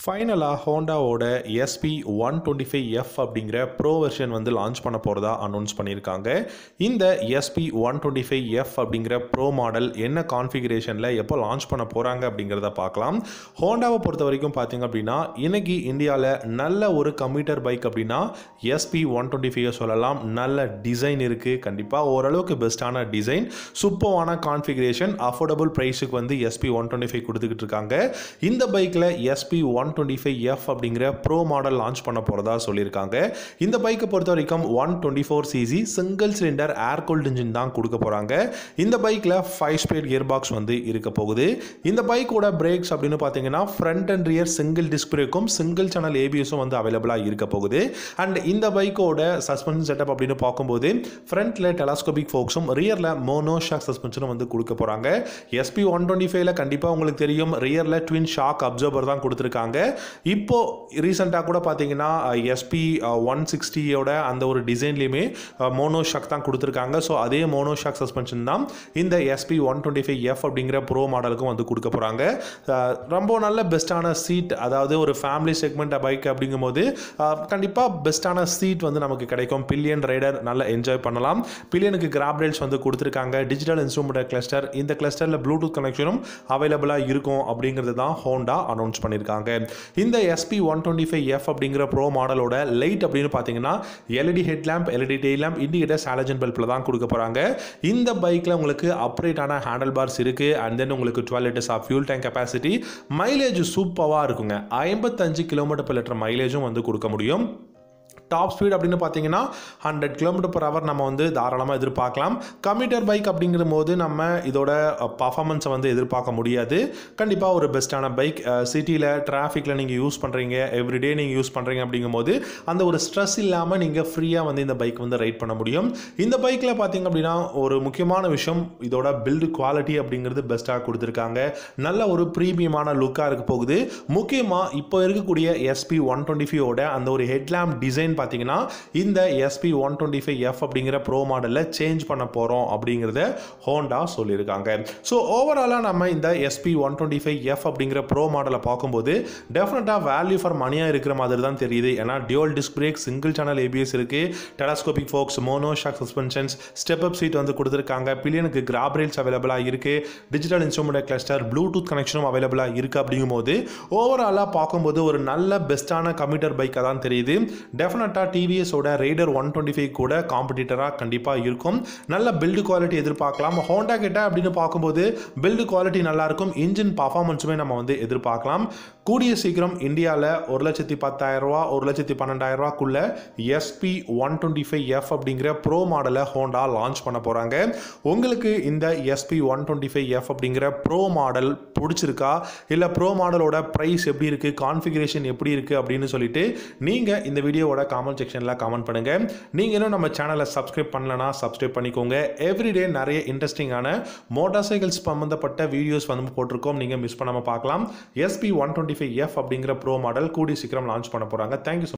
ஃபைனலாக ஹோண்டாவோட SP one twenty five F அப்படிங்கிற ப்ரோ வெர்ஷன் வந்து லான்ச் பண்ண போகிறதா அனௌன்ஸ் பண்ணியிருக்காங்க இந்த SP one twenty five F அப்படிங்கிற ப்ரோ மாடல் என்ன கான்ஃபிகரேஷனில் எப்போ லான்ச் பண்ண போகிறாங்க அப்படிங்கிறத பார்க்கலாம் ஹோண்டாவை பொறுத்த வரைக்கும் பார்த்தீங்க அப்படின்னா இன்னைக்கு இந்தியாவில் நல்ல ஒரு கம்ப்யூட்டர் பைக் அப்படின்னா எஸ்பி ஒன் டுவெண்ட்டி ஃபைவ் சொல்லலாம் நல்ல டிசைன் இருக்குது கண்டிப்பாக ஓரளவுக்கு பெஸ்ட்டான டிசைன் சூப்பரான கான்ஃபிகரேஷன் அஃபோர்டபுள் ப்ரைஸுக்கு வந்து எஸ்பி ஒன் டுவெண்ட்டி ஃபைவ் கொடுத்துக்கிட்டு இருக்காங்க இந்த பைக்கில் SP one twenty five F அப்படிங்கிற ப்ரோ மாடல் லான்ச் பண்ண போகிறதா சொல்லியிருக்காங்க இந்த பைக்கை பொறுத்த வரைக்கும் one twenty four CC single cylinder air cooled engine தான் கொடுக்க போகிறாங்க இந்த பைக்கில் ஃபைவ் ஸ்பீட் கியர் பாக்ஸ் வந்து இருக்க போகுது இந்த பைக்கோட பிரேக்ஸ் அப்படின்னு பார்த்தீங்கன்னா front and rear single disc பிரேக்கும் சிங்கிள் சேனல் ஏபிஎஸும் வந்து அவைலபிளாக இருக்க போகுது அண்ட் இந்த பைக்கோட சஸ்பென்ஷன் செட்டப் அப்படின்னு பார்க்கும்போது ஃப்ரண்ட்டில் டெலாஸ்கோபிக் ஃபோக்ஸும் ரியரில் மோனோ ஷாக் சஸ்பென்ஷனும் வந்து கொடுக்க போகிறாங்க எஸ்பி ஒன் டுவெண்ட்டி ஃபைவ்ல கண்டிப்பாக உங்களுக்கு தெரியும் ரியரில் ட்வின் ஷாக் அப்சர்வர் தான் கொடுத்துருக்காங்க இப்போ ரீசெண்டாக கூட பார்த்தீங்கன்னா எஸ்பி ஒன் சிக்ஸ்டியோட அந்த ஒரு டிசைன்லேயுமே மோனோ ஷாக் தான் கொடுத்துருக்காங்க ஸோ அதே மோனோ ஷாக் சஸ்பென்ஷன் தான் இந்த SP one twenty five F அப்படிங்கிற ப்ரோ மாடலுக்கும் வந்து கொடுக்க போகிறாங்க ரொம்ப நல்ல பெஸ்ட்டான சீட் அதாவது ஒரு ஃபேமிலி செக்மெண்ட் பைக் அப்படிங்கும்போது கண்டிப்பாக பெஸ்ட்டான சீட் வந்து நமக்கு கிடைக்கும் பில்லியன் ரைடர் நல்லா என்ஜாய் பண்ணலாம் பில்லியனுக்கு கிராப் ரேல்ஸ் வந்து கொடுத்துருக்காங்க டிஜிட்டல் இன்ஸ்ட்ருமெண்ட் கிளஸ்டர் இந்த கிளஸ்டரில் ப்ளூடூத் கனெக்ஷனும் அவைலபிளாக இருக்கும் அப்படிங்கிறது தான் ஹோண்டா அனௌன்ஸ் பண்ணியிருக்காங்க இந்த SP one twenty five F அப்படிங்கிற ப்ரோ மாடலோட லைட் அப்படின்னு பார்த்தீங்கன்னா LED head lamp LED day lamp indicator halogen பல்பில் தான் கொடுக்க போகிறாங்க இந்த பைக்கில் உங்களுக்கு அப்ரேட்டான ஹேண்டில் பார்ஸ் இருக்குது அண்ட் தென் உங்களுக்கு twelve litres of fuel tank capacity mileage சூப்பராக இருக்குங்க ஐம்பத்தஞ்சு கிலோமீட்டர் per லிட்டர் மைலேஜும் வந்து கொடுக்க முடியும் டாப் ஸ்பீட் அப்படின்னு பார்த்தீங்கன்னா ஹண்ட்ரட் கிலோமீட்டர் பர் ஹவர் நம்ம வந்து தாராளமாக எதிர்பார்க்கலாம் கம்ப்யூட்டர் பைக் அப்படிங்கிற போது நம்ம இதோட பர்ஃபார்மன்ஸை வந்து எதிர்பார்க்க முடியாது கண்டிப்பாக ஒரு பெஸ்ட்டான பைக் சிட்டியில் டிராஃபிக்கில் நீங்கள் யூஸ் பண்ணுறீங்க எவ்ரிடே நீங்கள் யூஸ் பண்ணுறீங்க அப்படிங்கும்போது அந்த ஒரு ஸ்ட்ரெஸ் இல்லாமல் நீங்கள் ஃப்ரீயாக வந்து இந்த பைக் வந்து ரைட் பண்ண முடியும் இந்த பைக்கில் பார்த்தீங்க அப்படின்னா ஒரு முக்கியமான விஷயம் இதோட பில்டு குவாலிட்டி அப்படிங்கிறது பெஸ்ட்டாக கொடுத்துருக்காங்க நல்ல ஒரு ப்ரீமியமான லுக்காக இருக்க போகுது முக்கியமாக இப்போ இருக்கக்கூடிய எஸ்பி ஒன் டுவெண்ட்டி ஃபைவோட அந்த ஒரு ஹெட்லாம்ப் டிசைன் பார்த்தீங்கன்னா இந்த SP one twenty five F அப்படிங்கிற ப்ரோ மாடலில் சேஞ்ச் பண்ண போகிறோம் அப்படிங்கிறத ஹோண்டா சொல்லியிருக்காங்க ஸோ ஓவராலாக நம்ம இந்த SP one twenty five F அப்படிங்கிற ப்ரோ மாடலை பார்க்கும்போது டெஃபினட்டாக வேல்யூ ஃபார் மணியாக இருக்கிற மாதிரி தான் தெரியுது ஏன்னா dual disc brake single channel ABS இருக்குது telescopic forks mono shock suspensions step up seat வந்து கொடுத்துருக்காங்க பில்லியனுக்கு கிராப் ரேல்ஸ் அவைலபிளாக இருக்குது டிஜிட்டல் இன்ஸ்ட்ருமெண்ட் கிளஸ்டர் ப்ளூடூத் கனெக்ஷனும் அவைலபிளாக இருக்குது அப்படிங்கும்போது ஓவராலாக பார்க்கும்போது ஒரு நல்ல பெஸ்ட்டான கம்ப்யூட்டர் பைக்காக தான் தெரியுது டெஃபினட்டாக டிவிஎஸோட ரைடர் ஒன் டுவெண்ட்டி ஃபைவ் கூட காம்படிட்டராக கண்டிப்பாக இருக்கும் நல்ல பில்டு குவாலிட்டி எதிர்பார்க்கலாம் ஹோண்டா கிட்ட அப்படின்னு பார்க்கும்போது பில்டு குவாலிட்டி நல்லாயிருக்கும் இன்ஜின் பர்ஃபார்மன்ஸுமே நம்ம வந்து எதிர்பார்க்கலாம் கூடிய சீக்கிரம் இந்தியாவில் ஒரு லட்சத்தி பத்தாயிரம் ரூபா ஒரு லட்சத்தி பன்னெண்டாயிரம் ரூபாக்குள்ள SP one twenty five F அப்படிங்கிற ப்ரோ மாடலை ஹோண்டா லான்ச் பண்ண போகிறாங்க உங்களுக்கு இந்த SP one twenty five F அப்படிங்கிற ப்ரோ மாடல் பிடிச்சிருக்கா இல்லை ப்ரோ மாடலோட ப்ரைஸ் எப்படி இருக்குது கான்ஃபிகரேஷன் எப்படி இருக்குது அப்படின்னு சொல்லிட்டு நீங்கள் இந்த வீடியோவோட காமெண்ட் செக்ஷனில் கமெண்ட் பண்ணுங்கள் நீங்கள் இன்னும் நம்ம சேனலை சப்ஸ்கிரைப் பண்ணலனா சப்ஸ்கிரைப் பண்ணிக்கோங்க எவ்ரிடே நிறைய இன்ட்ரெஸ்டிங்கான மோட்டார் சைக்கிள்ஸ் சம்மந்தப்பட்ட வீடியோஸ் வந்து போட்டிருக்கோம் நீங்கள் மிஸ் பண்ணாமல் பார்க்கலாம் SP one twenty five F அப்படிங்கிற ப்ரோ மாடல் கூடி சீக்கிரம் லான்ச் பண்ண போகிறாங்க தேங்க்யூ